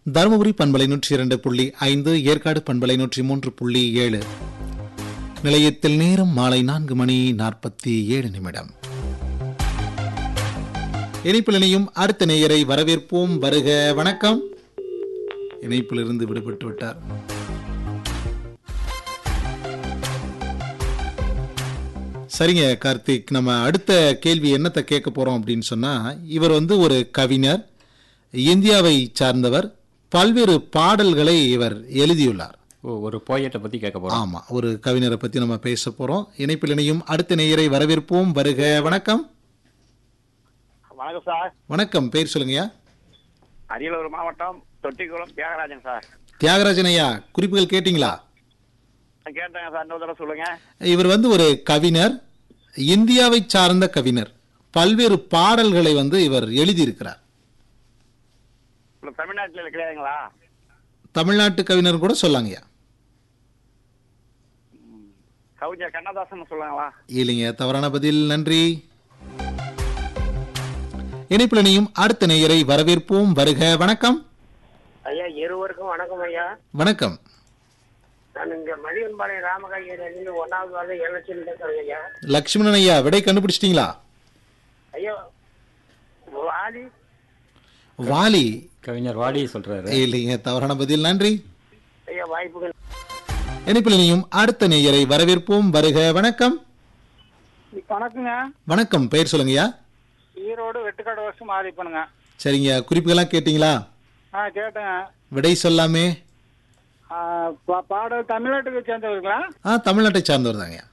தருமபுரி பண்பலை நூற்றி இரண்டு புள்ளி ஐந்து ஏற்காடு பண்பலை நூற்றி மூன்று புள்ளி ஏழு நிலையத்தில் நேரம் மாலை நான்கு மணி நாற்பத்தி ஏழு நிமிடம் இணைப்பில் இணையும் அடுத்த நேயரை வரவேற்போம் வருக வணக்கம் இணைப்பிலிருந்து விடுபட்டு விட்டார் சரிங்க கார்த்திக் நம்ம அடுத்த கேள்வி என்னத்தை கேட்க போறோம் அப்படின்னு சொன்னா இவர் வந்து ஒரு கவிஞர் இந்தியாவை சார்ந்தவர் பல்வேறு பாடல்களை இவர் எழுதியுள்ளார் ஓ ஒரு போயட்டை பற்றி கேட்க போகிறோம் ஆமா ஒரு கவிஞரை பத்தி நம்ம பேச போறோம் இணைப்பில் இணையும் அடுத்த நேயரை வரவேற்போம் வருக வணக்கம் வணக்கம் சார் வணக்கம் பேர் சொல்லுங்கய்யா அரியலூர் மாவட்டம் தொட்டிக்குளம் தியாகராஜன் சார் தியாகராஜன் ஐயா குறிப்புகள் கேட்டிங்களா நான் கேட்டேங்க சார் இன்னொரு தடவை சொல்லுங்க இவர் வந்து ஒரு கவிஞர் இந்தியாவை சார்ந்த கவிஞர் பல்வேறு பாடல்களை வந்து இவர் எழுதியிருக்கிறார் இல்ல தமிழ்நாட்டில் கிடையாதுங்களா தமிழ்நாட்டு கவிஞர் கூட சொல்லாங்கய்யா கவிஞர் கண்ணதாசன் சொல்லுங்களா இல்லைங்க தவறான பதில் நன்றி இணைப்பில் இணையும் அடுத்த நேயரை வரவேற்போம் வருக வணக்கம் ஐயா இருவருக்கும் வணக்கம் ஐயா வணக்கம் நான் இங்க மதியன்பாளையம் ராமகாயிலிருந்து ஒன்னாவது வாரம் எலெக்ஷன் பேசுறேன் ஐயா லக்ஷ்மணன் ஐயா விடை கண்டுபிடிச்சிட்டீங்களா ஐயா வாலி வாலி கவிஞர் வாடி சொல்கிறாரு இல்லைங்க தவறான பதில் நன்றி ஐயா வாய்ப்புகள் இணைப்பில் இணையும் அடுத்த நேயரை வரவேற்போம் வருக வணக்கம் வணக்கங்க வணக்கம் பெயர் சொல்லுங்கய்யா ஈரோடு வெட்டுக்காடு வருஷம் மாறிப்பனுங்க சரிங்க குறிப்புகள்லாம் கேட்டிங்களா ஆ கேட்டேங்க விடை சொல்லாமே ஆ, பா- பாடல் தமிழ்நாட்டுக்கு சேர்ந்தவர்களா ஆ தமிழ்நாட்டை சார்ந்தவர் தாங்கய்யா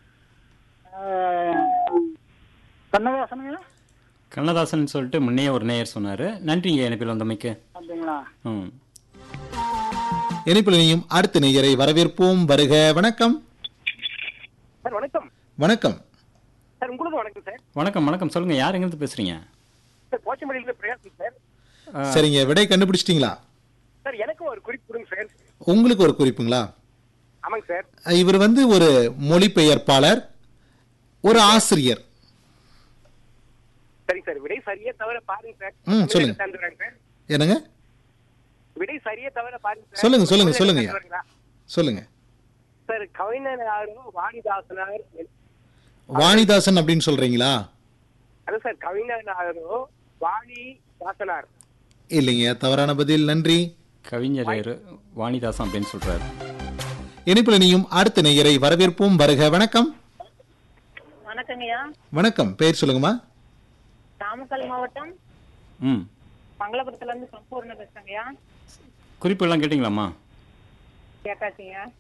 ஆ, கண்ணதாசனுங்க கண்ணதாசன் சொல்லிட்டு முன்னே ஒரு நேயர் சொன்னார் நன்றிங்க இணைப்பில் வந்தமைக்கு அப்படிங்களா ம் இணைப்பில் இணையும் அடுத்த நேயரை வரவேற்போம் வருக வணக்கம் சார் வணக்கம் வணக்கம் சார் உங்களுக்கு வணக்கம் சார் வணக்கம் வணக்கம் சொல்லுங்கள் யார் எங்கேருந்து பேசுகிறீங்க சார் போச்சமல்லியிலிருந்து பிரகாஷ் சார் சரிங்க விடை கண்டுபிடிச்சிட்டீங்களா சார் எனக்கும் ஒரு குறிப்பு கொடுங்க சார் உங்களுக்கு ஒரு குறிப்புங்களா ஆமாங்க சார் இவர் வந்து ஒரு மொழிபெயர்ப்பாளர் ஒரு ஆசிரியர் சரி சார் விடை சரியே தவிர பாருங்க சார் ம், சொல்லுங்க. தந்துடுறாங்க சார் என்னங்க விடை சரியே தவிர பாருங்க சார் சொல்லுங்க, சொல்லுங்க, சொல்லுங்க. தந்துடுறாங்களா? சொல்லுங்க சார் கவிஞர் யாரும் வாணிதாசனார் வாணிதாசன் அப்படின்னு சொல்றீங்களா அது சார் கவிஞர் யாரும் வாணி தாசனார் இல்லைங்க தவறான பதில் நன்றி கவிஞர் வாணிதாசன் அப்படின்னு சொல்கிறாரு இணைப்பில் இணையும் அடுத்த நேயரை வரவேற்போம் வருக வணக்கம் வணக்கங்கய்யா வணக்கம் பெயர் சொல்லுங்கம்மா நாமக்கல் மாவட்டம் ம் மங்களபுரத்துல இருந்து சம்பூர்ண பேசுறேங்கய்யா குறிப்புகள்லாம் கேட்டிங்களாம்மா கேட்டாச்சுங்க